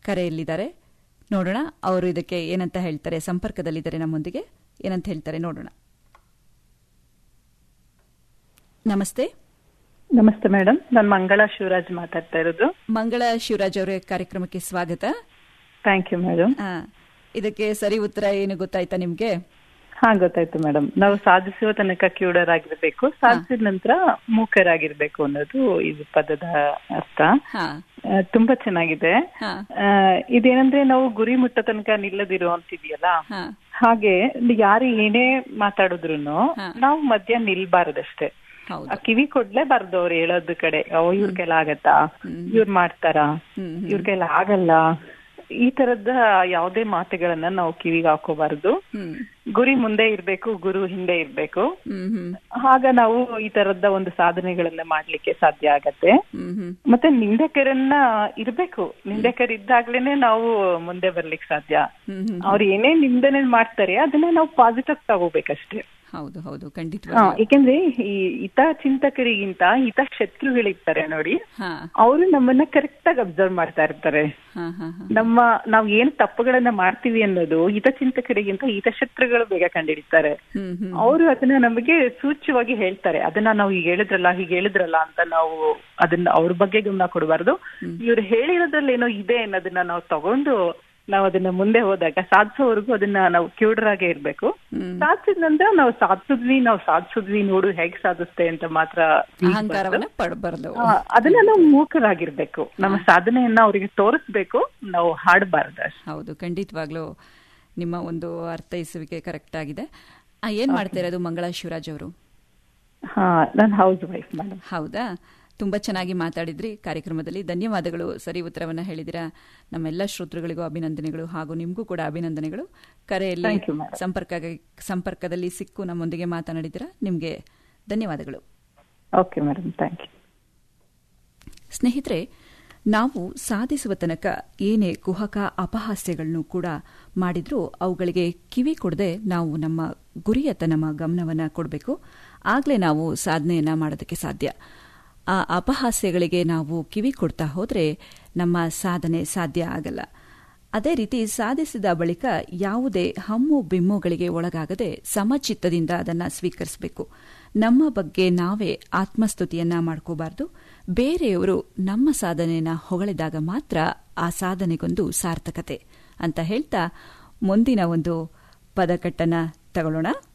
ಕರೆಯಲ್ಲಿದ್ದಾರೆ ನೋಡೋಣ ಅವರು ಇದಕ್ಕೆ ಏನಂತ ಹೇಳ್ತಾರೆ ಸಂಪರ್ಕದಲ್ಲಿದ್ದಾರೆ ನಮ್ಮೊಂದಿಗೆ ಏನಂತ ಹೇಳ್ತಾರೆ ನೋಡೋಣ ನಮಸ್ತೆ ನಮಸ್ತೆ ಮೇಡಮ್ ನಾನು ಮಂಗಳಾ ಶಿವರಾಜ್ ಮಾತಾಡ್ತಾ ಇರೋದು ಮಂಗಳ ಶಿವರಾಜ್ ಅವರೇ ಕಾರ್ಯಕ್ರಮಕ್ಕೆ ಸ್ವಾಗತ ಥ್ಯಾಂಕ್ ಯು ಮೇಡಮ್ ಆ, ಇದಕ್ಕೆ ಸರಿ ಉತ್ತರ ಏನು ಗೊತ್ತಾಯ್ತಾ ನಿಮ್ಗೆ ಹಾ ಗೊತ್ತಾಯ್ತು ಮೇಡಮ್ ನಾವು ಸಾಧಿಸುವ ತನಕ ಕ್ಯೂಡರ್ ಆಗಿರ್ಬೇಕು ಸಾಧಿಸಿದ ನಂತರ ಮೂಕರಾಗಿರ್ಬೇಕು ಅನ್ನೋದು ಇದು ಪದದ ಅರ್ಥ ಹಾ ಆ, ತುಂಬಾ ಚೆನ್ನಾಗಿದೆ ಹಾ ಆ, ಇದೇನಂದ್ರೆ ನಾವು ಗುರಿ ಮುಟ್ಟ ತನಕ ನಿಲ್ಲದಿರೋ ಅಂತಿದೆಯಲ್ಲ ಹಾ ಹಾಗೆ ಯಾರು ಏನೇ ಮಾತಾಡಿದ್ರು ಹಾ. ನಾವು ಮಧ್ಯ ನಿಲ್ಬಾರ್ದಷ್ಟೇ ಹೌದು ಆ ಕಿವಿ ಕೊಡ್ಲೇಬಾರ್ದು ಅವ್ರು ಹೇಳೋದ್ ಕಡೆ ಓ ಇವ್ರ ಕೈಲ ಆಗತ್ತಾ ಇವ್ರ್ ಮಾಡ್ತಾರಾ ಹ್ಮ್, ಹ್ಮ್. ಇವ್ರ ಕೈಲ ಆಗಲ್ಲ ಈ ತರದ ಯಾವುದೇ ಮಾತುಗಳನ್ನ ನಾವು ಕಿವಿಗೆ ಹಾಕೋಬಾರ್ದು ಹ್ಮ್ ಗುರಿ ಮುಂದೆ ಇರ್ಬೇಕು ಗುರು ಹಿಂದೆ ಇರ್ಬೇಕು ಹ್ಮ್ ಹ್ಮ್ ಆಗ ನಾವು ಈ ತರದ ಒಂದು ಸಾಧನೆಗಳನ್ನ ಮಾಡ್ಲಿಕ್ಕೆ ಸಾಧ್ಯ ಆಗತ್ತೆ ಹ್ಮ್ ಹ್ಮ್ ಮತ್ತೆ ನಿಂದಕರನ್ನ ಇರ್ಬೇಕು ನಿಂದಕರಿದ್ದಾಗ್ಲೇನೆ ನಾವು ಮುಂದೆ ಬರ್ಲಿಕ್ಕೆ ಸಾಧ್ಯ ಹ್ಮ್ ಹ್ಮ್ ಅವ್ರು ಏನೇ ನಿಂದನೆ ಮಾಡ್ತಾರೆ ಅದನ್ನ ನಾವು ಪಾಸಿಟಿವ್ ತಗೋಬೇಕಷ್ಟೇ ಹೌದು ಹೌದು ಹಾ ಖಂಡಿತವಾಗಿ ಏಕೆಂದ್ರೆ ಈ ಹಿತ ಚಿಂತಕರಿಗಿಂತ ಹಿತ ಶತ್ರುಗಳಿರ್ತಾರೆ ನೋಡಿ ಹಾ ಅವರು ನಮ್ಮನ್ನ ಕರೆಕ್ಟ್ ಆಗಿ ಅಬ್ಸರ್ವ್ ಮಾಡ್ತಾ ಇರ್ತಾರೆ ಹಾ ಹಾ ಹಾ ನಮ್ಮ ನಾವ್ ಏನ್ ತಪ್ಪುಗಳನ್ನ ಮಾಡ್ತೀವಿ ಅನ್ನೋದು ಹಿತಚಿಂತಕರಿಗಿಂತ ಹಿತಶತ್ರುಗಳು ಬೇಗ ಕಂಡಿಡಿತಾರೆ ಹ್ಮ್ ಹ್ಮ್ ಅವರು ಅದನ್ನ ನಮಗೆ ಸೂಚ್ಯವಾಗಿ ಹೇಳ್ತಾರೆ ಅದನ್ನ ನಾವು ಹೀಗೆ ಹೇಳಿದ್ರಲ್ಲ ಹೀಗೆ ಹೇಳಿದ್ರಲ್ಲ ಅಂತ ನಾವು ಅದನ್ನ ಅವ್ರ ಬಗ್ಗೆ ಗಮನ ಕೊಡಬಾರ್ದು ಇವ್ರು ಹೇಳಿರೋದ್ರಲ್ಲಿ ಏನೋ ಇದೆ ಅನ್ನೋದನ್ನ ನಾವು ತಗೊಂಡು ನಾವು ಅದನ್ನ ಮುಂದೆ ಹೋದಾಗ ಸಾಧಿಸೋವರೆಗೂ ಅದನ್ನ ನಾವು ಕ್ಯೂಡರ್ ಆಗೇ ಇರ್ಬೇಕು ಹ್ಮ್. ಸಾಧಿಸಿದ ನಂತರ ನಾವು ಸಾಧಿಸಿದ್ವಿ ನಾವು ಸಾಧಿಸಿದ್ವಿ ನೋಡು ಹೇಗ್ ಸಾಧಿಸ್ತೆ ಅಂತ ಮಾತ್ರ ಅಹಂಕಾರವನ್ನ ಪಡಬಾರ್ದು ಆ, ಅದನ್ನ ನಾವು ಮೂಕರಾಗಿರ್ಬೇಕು ನಮ್ಮ ಸಾಧನೆಯನ್ನ ಅವರಿಗೆ ತೋರಿಸ್ಬೇಕು ನಾವು ಹಾಡಬಾರ್ದು ಅಷ್ಟೇ ಹೌದು ಖಂಡಿತವಾಗ್ಲೂ ನಿಮ್ಮ ಒಂದು ಅರ್ಥೈಸುವಿಕೆ ಕರೆಕ್ಟ್ ಆಗಿದೆ ಆ, ಏನ್ ಮಾಡ್ತಾ ಇರೋದು ಮಂಗಳಾ ಶಿವರಾಜ್ ಅವರು ಹಾ ನಾನು ಹೌಸ್ ವೈಫ್ ಮೇಡಮ್ ಹೌದಾ ತುಂಬಾ ಚೆನ್ನಾಗಿ ಮಾತಾಡಿದ್ರಿ ಕಾರ್ಯಕ್ರಮದಲ್ಲಿ ಧನ್ಯವಾದಗಳು ಸರಿ ಉತ್ತರವನ್ನ ಹೇಳಿದಿರಾ ನಮ್ಮೆಲ್ಲ ಶ್ರೋತೃಗಳಿಗೂ ಅಭಿನಂದನೆಗಳು ಹಾಗೂ ನಿಮಗೂ ಕೂಡ ಅಭಿನಂದನೆಗಳು ಕರೆಯಲ್ಲಿ Thank you, madam. ಸಂಪರ್ಕ ಸಂಪರ್ಕದಲ್ಲಿ ಸಿಕ್ಕು ನಮ್ಮೊಂದಿಗೆ ಮಾತನಾಡಿದಿರಾ ನಿಮಗೆ ಧನ್ಯವಾದಗಳು ಓಕೆ ಮೇಡಮ್ ಥ್ಯಾಂಕ್ ಯು ಸ್ನೇಹಿತರೆ ನಾವು ಸಾಧಿಸುವ ತನಕ ಏನೇ ಕುಹಕ ಅಪಹಾಸ್ಯಗಳನ್ನು ಕೂಡ ಮಾಡಿದ್ರೂ ಅವುಗಳಿಗೆ ಕಿವಿ ಕೊಡದೆ ನಾವು ನಮ್ಮ ಗುರಿಯತ್ತ ನಮ್ಮ ಗಮನವನ್ನು ಕೊಡಬೇಕು ಆಗಲೇ ನಾವು ಸಾಧನೆಯನ್ನ ಮಾಡೋದಕ್ಕೆ ಸಾಧ್ಯ ಆ ಅಪಹಾಸ್ಯಗಳಿಗೆ ನಾವು ಕಿವಿ ಕೊಡ್ತಾ ಹೋದರೆ ನಮ್ಮ ಸಾಧನೆ ಸಾಧ್ಯ ಆಗಲ್ಲ ಅದೇ ರೀತಿ ಸಾಧಿಸಿದ ಬಳಿಕ ಯಾವುದೇ ಹಮ್ಮು ಬಿಮ್ಮುಗಳಿಗೆ ಒಳಗಾಗದೆ ಸಮಚಿತ್ತದಿಂದ ಅದನ್ನು ಸ್ವೀಕರಿಸಬೇಕು ನಮ್ಮ ಬಗ್ಗೆ ನಾವೇ ಆತ್ಮಸ್ತುತಿಯನ್ನ ಮಾಡ್ಕೋಬಾರ್ದು ಬೇರೆಯವರು ನಮ್ಮ ಸಾಧನೆಯನ್ನ ಹೊಗಳಿದಾಗ ಮಾತ್ರ ಆ ಸಾಧನೆಗೊಂದು ಸಾರ್ಥಕತೆ ಅಂತ ಹೇಳ್ತಾ ಮುಂದಿನ ಒಂದು ಪದಕಟ್ಟನ್ನ ತಗೊಳ್ಳೋಣ